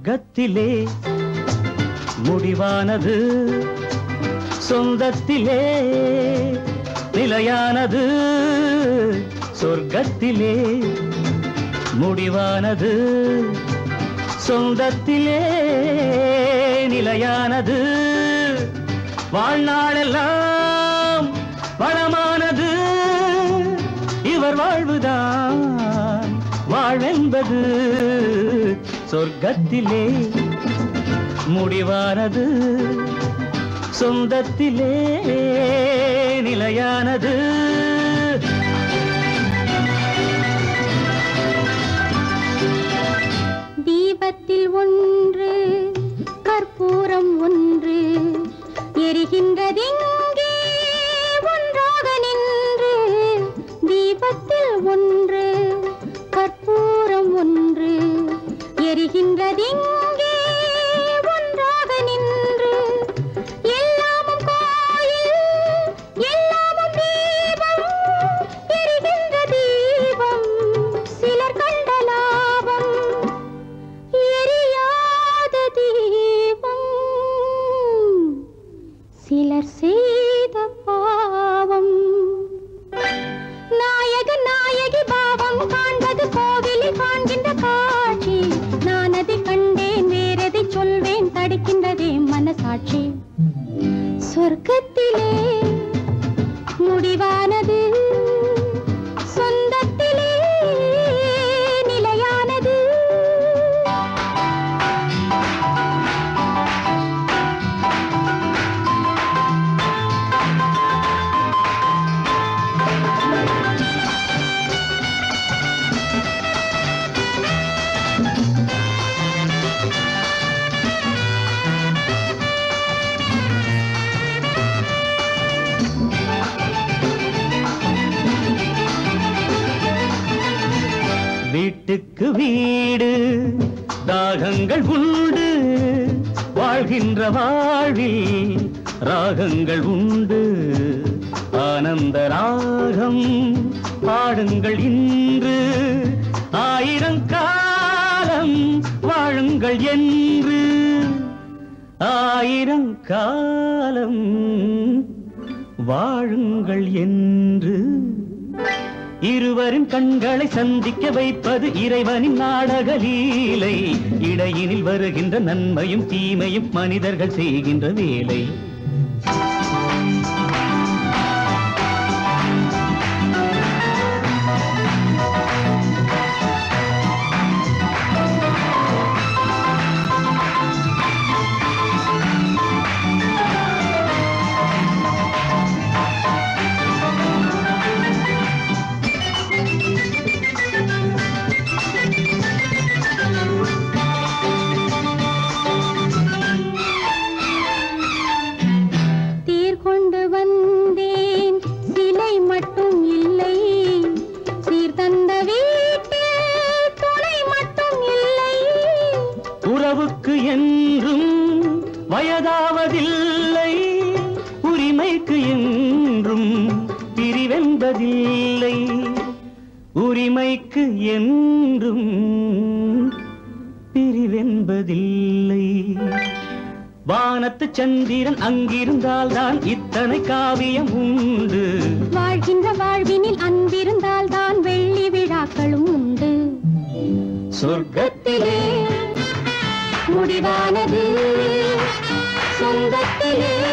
சொர்க்கத்திலே முடிவானது சொந்தத்திலே நிலையானது சொர்க்கத்திலே முடிவானது சொந்தத்திலே நிலையானது வாழ்நாளெல்லாம் வளமானது இவர் வாழ்வுதான் வாழ்வென்பது சொர்க்கத்திலே முடிவானது சொந்தத்திலே நிலையானது தீபத்தில் ஒன்று கற்பூரம் ஒன்று எரிகின்றதெங்கே ஒன்றாக நின்று தீபத்தில் ஒன்று கற்பூரம் ஒன்று எரிகின்றதெங்கே ஒன்றாக நின்று எல்லாமும் கோயில் எல்லாமும் தீபம் எரிகின்ற தீபம் சிலர் கண்ட லாபம் எரியாத தீபம் சிலர் செய்த பாவம் நாயக நாயகி பாவம் காண்பது கோவிலில் காண்கின்ற காட்சி நான் அதை கண்டேன் வேறதை சொல்வேன் தடுக்கின்றதே மனசாட்சி சொர்க்கத்திலே முடிவானது சொந்தத்திலே நிலையானது வீட்டுக்கு வீடு தாகங்கள் உண்டு வாழ்கின்ற வாழ்வில் ராகங்கள் உண்டு ஆனந்த ராகம் பாடுங்கள் இன்று ஆயிரம் காலம் வாழுங்கள் என்று ஆயிரம் காலம் வாழுங்கள் என்று இருவரின் கண்களை சந்திக்க வைப்பது இறைவனின் நாடக லீலை இடையினில் வருகின்ற நன்மையும் தீமையும் மனிதர்கள் செய்கின்ற வேலை தேர் கொண்டு வந்தேன் சிலை மட்டும் இல்லை சீர் தந்த வீட்டில் துணை மட்டும் இல்லை உறவுக்கு என்றும் வயதாவதில்லை உரிமைக்கு என்றும் பிரிவென்பதில்லை உரிமைக்கு என்றும் பிரிவென்பதில்லை வானத்து சந்திரன் அங்கிருந்தால் தான் இத்தனை காவியம் உண்டு வாழ்கின்ற வாழ்வினில் அன்பிருந்தால் தான் வெள்ளி விழாக்களும் உண்டு சொர்க்கத்திலே முடிவானது சொந்தத்திலே